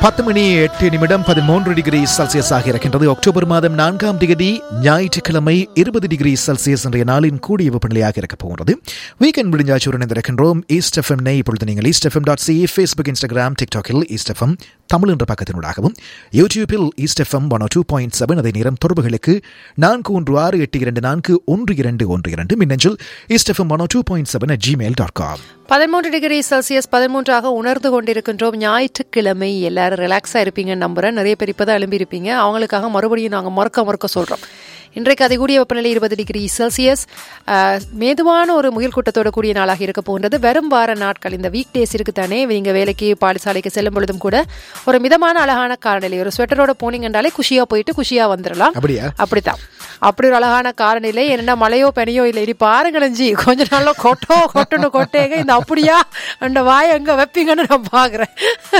பத்து மணி எட்டு நிமிடம் பதிமூன்று டிகிரி செல்சியஸ் ஆக இருக்கின்றது அக்டோபர் மாதம் நான்காம் தேதி ஞாயிற்றுக்கிழமை இருபது டிகிரி செல்சியஸ் என்ற நாளின் கூடிய வெப்பநிலையாக இருக்க போகிறது வீக்கெண்ட் முடிஞ்சாச்சுடன் இருக்கின்றோம் ஈஸ்ட் எஃப்எம் இப்பொழுது நீங்கள் East FM dot C Facebook Instagram டிக்டாக்கில் ஈஸ்ட் எஃப்எம் தமிழ் என்ற பக்கத்தினூடாகவும் யூடியூபில் East FM one two point seven அதே நேரம் தொடர்புகளுக்கு நான்கு ஒன்று ஆறு எட்டு இரண்டு நான்கு ஒன்று இரண்டு ஒன்று இரண்டு மின்னஞ்சல் East FM one two point seven at Gmail dot com பதிமூன்று டிகிரி செல்சியஸ் பதிமூன்றாக உணர்ந்து கொண்டிருக்கின்றோம் ஞாயிற்றுக்கிழமை எல்லாரும் ரிலாக்ஸாக இருப்பீங்கன்னு நம்புறேன் நிறைய பேர் இப்போ தான் எழும்பியிருப்பீங்க அவங்களுக்காக மறுபடியும் நாங்கள் மறுக்க மறுக்க சொல்கிறோம் இன்றைக்கு அதிகூடிய வெப்பநிலை இருபது டிகிரி செல்சியஸ் அஹ், மெதுவான ஒரு முயல் கூட்டத்தோட கூடிய நாளாக இருக்க போகின்றது வெறும் வார நாட்கள் இந்த வீக் டேஸ் இருக்குத்தானே நீங்கள் வேலைக்கு பாடசாலைக்கு செல்லும் பொழுதும் கூட ஒரு மிதமான அழகான காலநிலை ஒரு ஸ்வெட்டரோட போனீங்கன்றாலே குஷியாக போயிட்டு குஷியாக வந்துடலாம் அப்படியா அப்படித்தான் அப்படி ஒரு அழகான காலநிலை என்னடா மழையோ பனியோ இல்லை இனி பாருங்களஞ்சி கொஞ்ச நாள்ல கொட்டோ கொட்டுன்னு கொட்டேங்க இந்த அப்படியா அந்த வாயை எங்க வைப்பீங்கன்னு நான் பாக்குறேன்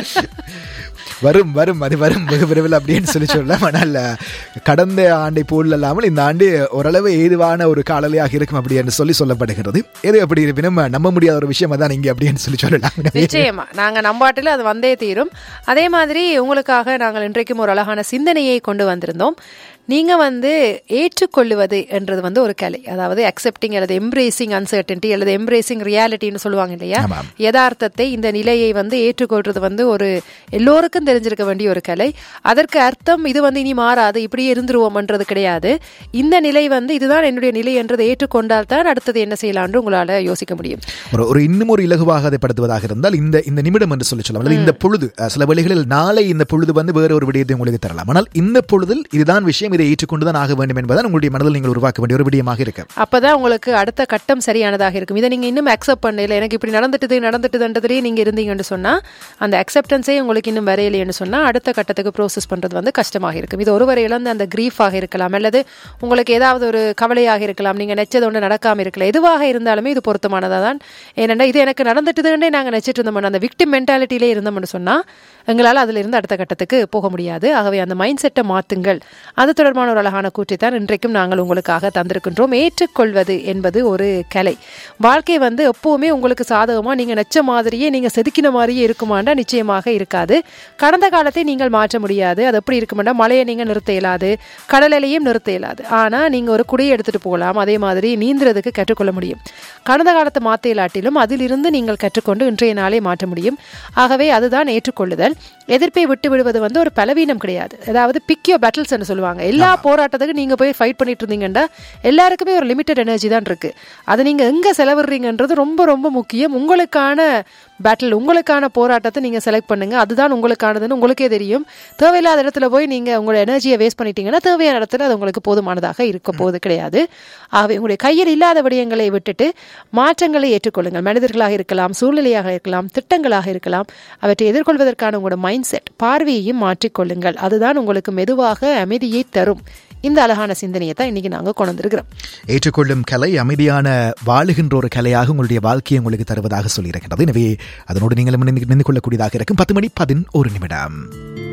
வரும் வரும் அது வரும் வெகு விரைவில் அப்படின்னு சொல்லி சொல்லலாம் ஆனால் கடந்த ஆண்டை போல் அல்லாமல் இந்த ஆண்டு ஓரளவு ஏதுவான ஒரு காலநிலையாக இருக்கும் அப்படி என்று சொல்லி சொல்லப்படுகிறது எது அப்படி இருப்பினும் நம்ப முடியாத ஒரு விஷயம் அதான் இங்கே அப்படின்னு சொல்லி சொல்லலாம் நிச்சயமா நாங்க நம்பாட்டில் அது வந்தே தீரும் அதே மாதிரி உங்களுக்காக நாங்கள் இன்றைக்கும் ஒரு அழகான சிந்தனையை கொண்டு வந்திருந்தோம் நீங்க வந்து ஏற்றுக்கொள்ளுவது என்றது வந்து ஒரு கலை அதாவது அக்செப்டிங் அல்லது எம்ப்ரேசிங் அன்சர்டன்டி அல்லது எம்ப்ரேசிங் ரியாலிட்டின்னு சொல்லுவாங்க இல்லையா ஆமாம். யதார்த்தத்தை இந்த நிலையை வந்து ஏற்றுக்கொள்றது வந்து ஒரு எல்லோருக்கும் தெரிஞ்சிருக்க வேண்டிய ஒரு கலை அதற்கு அர்த்தம் இது வந்து இனி மாறாது இப்படியே இருந்துருவோம்ன்றது கிடையாது இந்த நிலை வந்து இதுதான் என்னுடைய நிலை என்றதை ஏற்றுக்கொண்டால் தான் அடுத்தது என்ன செய்யலாம்னு உங்களால யோசிக்க முடியும் ஒரு ஒரு இன்னும் ஒரு இலகுவாக அதை படுத்துவதாக இருந்தால் இந்த இந்த நிமிடம் என்று சொல்லி சொல்லலாம் அல்லது இந்த பொழுது அஹ், சில வழிகளில் நாளை இந்த பொழுது வந்து வேற ஒரு விடயத்தை உங்களுக்கு தரலாம் ஆனால் இந்த பொழுதில் இதுதான் விஷயம் இதை ஏற்றுக்கொண்டுதான் ஆக வேண்டும் என்பதுதான் உங்களுடைய மனதில் நீங்கள் உருவாக்க வேண்டிய ஒரு விடயமாக இருக்கு அப்பதான் உங்களுக்கு அடுத்த கட்டம் சரியானதாக இருக்கும் இதை நீங்க இன்னும் அக்செப்ட் பண்ணல எனக்கு இப்படி நடந்துட்டுது நடந்துட்டுதுன்றதுலேயே நீங்க இருந்தீங்கன்னு சொன்னா அந்த அக்செப்டன்ஸே உங்களுக்கு இன்னும் வரையிலைன்னு சொன்னா அடுத்த கட்டத்துக்கு ப்ரோசஸ் பண்றது வந்து கஷ்டமாக இருக்கும் இது ஒருவரை இழந்த அந்த கிரீஃபாக இருக்கலாம் அல்லது உங்களுக்கு ஏதாவது ஒரு கவலையாக இருக்கலாம் நீங்க நெச்சது ஒன்று நடக்காம இருக்கலாம் எதுவாக இருந்தாலுமே இது பொருத்தமானதா தான் ஏனென்றா இது எனக்கு நடந்துட்டுதுன்னே நாங்க நெச்சிட்டு இருந்தோம் அந்த விக்டிம் மென்டாலிட்டியிலே இருந்தோம்னு சொன்னா எங்களால் அதுல இருந்து அடுத்த கட்டத்துக்கு போக முடியாது ஆகவே அந்த மைண்ட் செட்டை மாத்துங்கள் அது தொடர்பான ஒரு அழகான கூற்றை தான் இன்றைக்கும் நாங்கள் உங்களுக்காக தந்திருக்கின்றோம் ஏற்றுக்கொள்வது என்பது ஒரு கலை வாழ்க்கை வந்து எப்பவுமே உங்களுக்கு சாதகமா நீங்க நெச்ச மாதிரியே நீங்க செதுக்கின மாதிரியே இருக்குமாண்டா நிச்சயமாக இருக்காது கடந்த காலத்தை நீங்கள் மாற்ற முடியாது அது எப்படி இருக்குமாண்டா மழையை நீங்க நிறுத்த இயலாது கடலையும் நிறுத்த இயலாது ஆனா நீங்க ஒரு குடையை எடுத்துட்டு போகலாம் அதே மாதிரி நீந்துறதுக்கு கற்றுக்கொள்ள முடியும் கடந்த காலத்தை மாற்ற இயலாட்டிலும் அதிலிருந்து நீங்கள் கற்றுக்கொண்டு இன்றைய நாளை மாற்ற முடியும் ஆகவே அதுதான் ஏற்றுக்கொள்ளுதல் எதிர்ப்பை விட்டு விடுவது வந்து ஒரு பலவீனம் கிடையாது அதாவது பிக்கியோ பேட்டில்ஸ் சொல்லுவாங்க எல்லா போராட்டத்துக்கு நீங்க போய் ஃபைட் பண்ணிட்டு இருந்தீங்கன்னா எல்லாருக்குமே ஒரு லிமிட்டட் எனர்ஜி தான் இருக்கு அதை நீங்க எங்க செலவிடுறீங்கன்றது ரொம்ப ரொம்ப முக்கியம் உங்களுக்கான பேட்டில் உங்களுக்கான போராட்டத்தை நீங்க செலக்ட் பண்ணுங்க அதுதான் உங்களுக்கானதுன்னு உங்களுக்கே தெரியும் தேவையில்லாத இடத்துல போய் நீங்க உங்களோட எனர்ஜியை வேஸ்ட் பண்ணிட்டீங்கன்னா தேவையான இடத்துல அது உங்களுக்கு போதுமானதாக இருக்க போவது கிடையாது ஆகவே உங்களுடைய கையில் இல்லாத விடயங்களை விட்டுட்டு மாற்றங்களை ஏற்றுக்கொள்ளுங்கள் மனிதர்களாக இருக்கலாம் சூழ்நிலையாக இருக்கலாம் திட்டங்களாக இருக்கலாம் அவற்றை எதிர்கொள்வதற்கான உங்களோட மைண்ட் செட் பார்வையையும் மாற்றிக்கொள்ளுங்கள் அதுதான் உங்களுக்கு மெதுவாக அமைதியை தரும் இந்த அழகான சிந்தனையை தான் இன்னைக்கு நாங்க கொண்டு வந்திருக்கிறோம் ஏற்றுக்கொள்ளும் கலை அமைதியான வாழுகின்ற ஒரு கலையாக உங்களுடைய வாழ்க்கையை உங்களுக்கு தருவதாக சொல்லியிருக்கிறது எனவே அதனோடு நீங்களும் நினைந்து கொள்ளக்கூடியதாக இருக்கும் பத்து மணி பதினோரு நிமிடம்